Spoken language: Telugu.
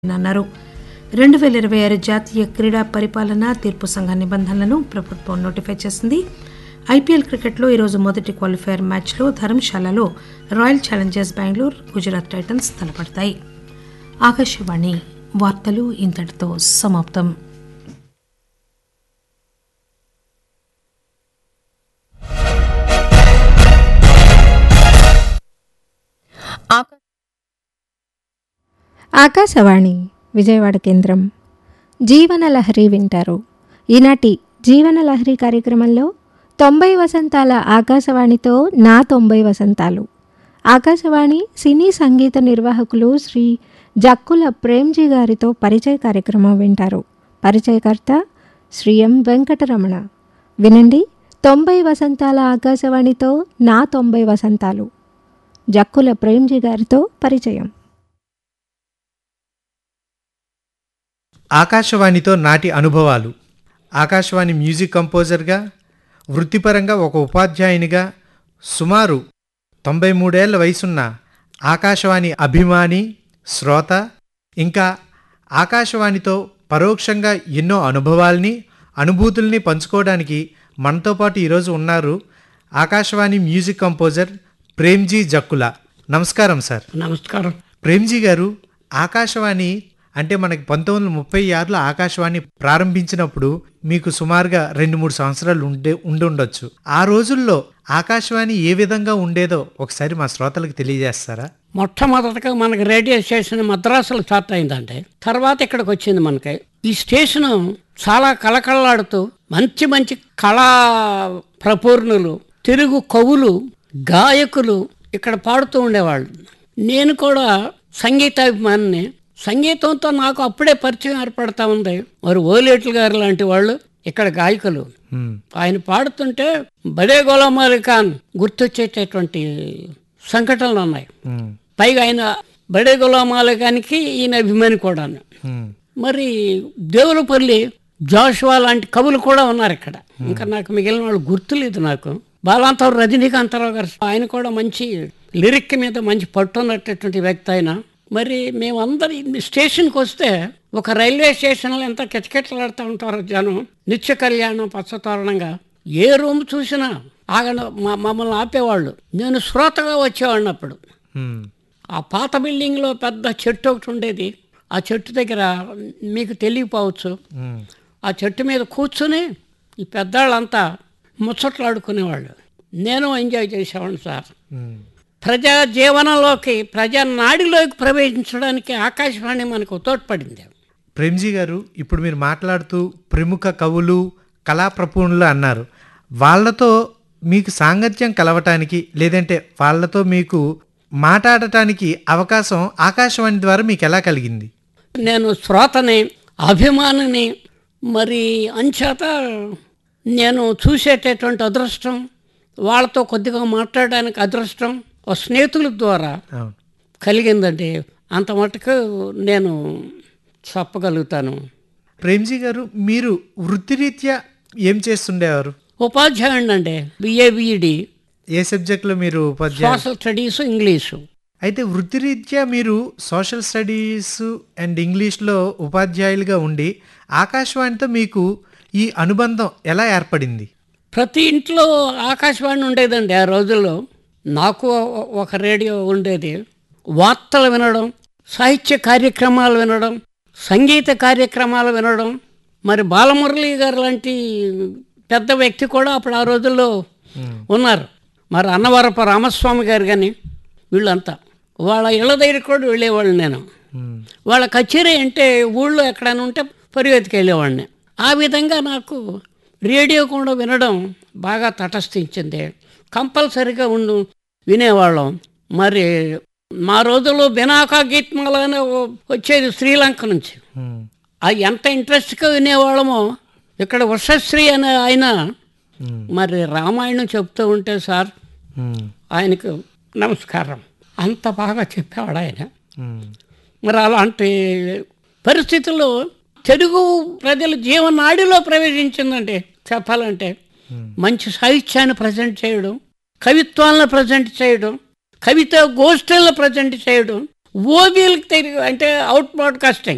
అన్నారు రెండు వేల ఇరవై ఆరు జాతీయ క్రీడా పరిపాలన తీర్పు సంఘ నిబంధనలను ప్రభుత్వం నోటిఫై చేసింది ఐపీఎల్ క్రికెట్లో ఈరోజు మొదటి క్వాలిఫైయర్ మ్యాచ్లో ధర్మశాలలో Royal Challengers Bengaluru Gujarat Titans తలపడతాయి ఆకాశవాణి వార్తలు ఇంతటితో సమాప్తం ఆకా- ఆకాశవాణి విజయవాడ కేంద్రం జీవనలహరి వింటారు ఈనాటి జీవనలహరి కార్యక్రమంలో తొంభై వసంతాల ఆకాశవాణితో నా తొంభై వసంతాలు ఆకాశవాణి సినీ సంగీత నిర్వాహకులు శ్రీ జక్కుల ప్రేమ్జీ గారితో పరిచయ కార్యక్రమం వింటారు పరిచయకర్త శ్రీ ఎం వెంకటరమణ వినండి తొంభై వసంతాల ఆకాశవాణితో నా తొంభై వసంతాలు జక్కుల ప్రేమ్జీ గారితో పరిచయం ఆకాశవాణితో నాటి అనుభవాలు ఆకాశవాణి మ్యూజిక్ కంపోజర్గా వృత్తిపరంగా ఒక ఉపాధ్యాయునిగా సుమారు తొంభై మూడేళ్ల వయసున్న ఆకాశవాణి అభిమాని శ్రోత ఇంకా ఆకాశవాణితో పరోక్షంగా ఎన్నో అనుభవాల్ని అనుభూతుల్ని పంచుకోవడానికి మనతో పాటు ఈరోజు ఉన్నారు ఆకాశవాణి మ్యూజిక్ కంపోజర్ ప్రేమ్జీ జక్కుల నమస్కారం సార్ నమస్కారం ప్రేమ్జీ గారు ఆకాశవాణి అంటే మనకి పంతొమ్మిది వందల ముప్పై ఆరులో ఆకాశవాణి ప్రారంభించినప్పుడు మీకు సుమారుగా రెండు మూడు సంవత్సరాలు ఉండే ఉండి ఉండొచ్చు ఆ రోజుల్లో ఆకాశవాణి ఏ విధంగా ఉండేదో ఒకసారి మా శ్రోతలకు తెలియజేస్తారా మొట్టమొదటగా మనకి రేడియో స్టేషన్ మద్రాసులో స్టార్ట్ అయిందంటే తర్వాత ఇక్కడికి వచ్చింది మనకి ఈ స్టేషన్ చాలా కళకళలాడుతూ మంచి మంచి కళా ప్రపూర్ణులు తెలుగు కవులు గాయకులు ఇక్కడ పాడుతూ ఉండేవాళ్ళు నేను కూడా సంగీతాభిమానిని సంగీతంతో నాకు అప్పుడే పరిచయం ఏర్పడతా ఉంది మరి ఓలేట్లు గారు లాంటి వాళ్ళు ఇక్కడ గాయకులు హ్మ్. ఆయన పాడుతుంటే బడే గులాం అలీ ఖాన్ గుర్తొచ్చేటటువంటి సంఘటనలు ఉన్నాయి హ్మ్. పైగా ఆయన బడే గులాం అలీ ఖాన్కి ఈయన అభిమాని కూడాను హ్మ్. మరి దేవులపల్లి జాషువా లాంటి కవులు కూడా ఉన్నారు ఇక్కడ ఇంకా నాకు మిగిలిన వాళ్ళు గుర్తులేదు నాకు బాలాంతరావు రజనీకాంతరావు గారు ఆయన కూడా మంచి లిరిక్ మీద మంచి పట్టున్నటువంటి వ్యక్తి ఆయన మరి మేమందరి స్టేషన్కి వస్తే ఒక రైల్వే స్టేషన్లో ఎంత కిటకిటలాడుతూ ఉంటారు జనం నిత్య కళ్యాణం పచ్చతోరణంగా ఏ రూమ్ చూసినా ఆగ మమ్మల్ని ఆపేవాళ్ళు నేను శ్రోతగా వచ్చేవాడిని అప్పుడు హ్మ్. ఆ పాత బిల్డింగ్లో పెద్ద చెట్టు ఒకటి ఉండేది ఆ చెట్టు దగ్గర మీకు తెలియపోవచ్చు హ్మ్. ఆ చెట్టు మీద కూర్చుని ఈ పెద్దాళ్ళంతా ముచ్చట్లాడుకునేవాళ్ళు నేను ఎంజాయ్ చేసేవాడిని సార్ హ్మ్. ప్రజా జీవనంలోకి ప్రజా నాడిలోకి ప్రవేశించడానికి ఆకాశవాణి మనకు తోడ్పడింది ప్రేమ్జీ గారు ఇప్పుడు మీరు మాట్లాడుతూ ప్రముఖ కవులు కళా ప్రపూర్ణులు అన్నారు వాళ్ళతో మీకు సాంగత్యం కలవటానికి లేదంటే వాళ్ళతో మీకు మాట్లాడటానికి అవకాశం ఆకాశవాణి ద్వారా మీకు ఎలా కలిగింది నేను శ్రోతని అభిమానిని మరి అంచేత నేను చూసేటటువంటి అదృష్టం వాళ్ళతో కొద్దిగా మాట్లాడడానికి అదృష్టం ఓ స్నేహితుల ద్వారా అవును కలిగిందండి అంత మటుకు నేను చెప్పగలుగుతాను ప్రేమ్జీ గారు మీరు వృత్తిరీత్యా ఏం చేస్తుండేవారు ఉపాధ్యాయుడు అండి బిఏ బిఈడి ఏ సబ్జెక్ట్లో మీరు ఉపాధ్యాయులు సోషల్ స్టడీస్ ఇంగ్లీషు అయితే వృత్తిరీత్యా మీరు సోషల్ స్టడీస్ అండ్ ఇంగ్లీష్లో ఉపాధ్యాయులుగా ఉండి ఆకాశవాణితో మీకు ఈ అనుబంధం ఎలా ఏర్పడింది ప్రతి ఇంట్లో ఆకాశవాణి ఉండేదండి ఆ రోజుల్లో నాకు ఒ- ఒక రేడియో ఉండేది వార్తలు వినడం సాహిత్య కార్యక్రమాలు వినడం సంగీత కార్యక్రమాలు వినడం మరి బాలమురళి గారు లాంటి పెద్ద వ్యక్తి కూడా అప్పుడు ఆ రోజుల్లో ఉన్నారు మరి అన్నవరపు రామస్వామి గారు కానీ వీళ్ళంతా వాళ్ళ ఇళ్ళ దగ్గర కూడా వెళ్ళేవాళ్ళు నేను మ్మ్. వాళ్ళ కచేరీ అంటే ఊళ్ళో ఎక్కడైనా ఉంటే పరిగెత్తికి వెళ్ళేవాడిని ఆ విధంగా నాకు రేడియో కూడా వినడం బాగా తటస్థించింది కంపల్సరిగా ఉండు వినేవాళ్ళం మరి మా రోజుల్లో బినాకా గీత్మాల అనే ఓ- వచ్చేది శ్రీలంక నుంచి మ్మ్. అది ఎంత ఇంట్రెస్ట్గా వినేవాళ్ళమో ఇక్కడ ఉషశ్రీ అనే ఆయన మ్మ్. మరి రామాయణం చెప్తూ ఉంటే సార్ మ్మ్. ఆయనకు నమస్కారం అంత బాగా చెప్పేవాడు ఆయన మ్మ్. మరి అలాంటి పరిస్థితుల్లో తెలుగు ప్రజల జీవనాడిలో ప్రవేశించిందండి చెప్పాలంటే మంచి సాహిత్యాన్ని ప్రజెంట్ చేయడం కవిత్వాలను ప్రజెంట్ చేయడం కవిత గోష్ఠులను ప్రజెంట్ చేయడం ఓబీలకు తెలియ అంటే అవుట్ బ్రాడ్కాస్టింగ్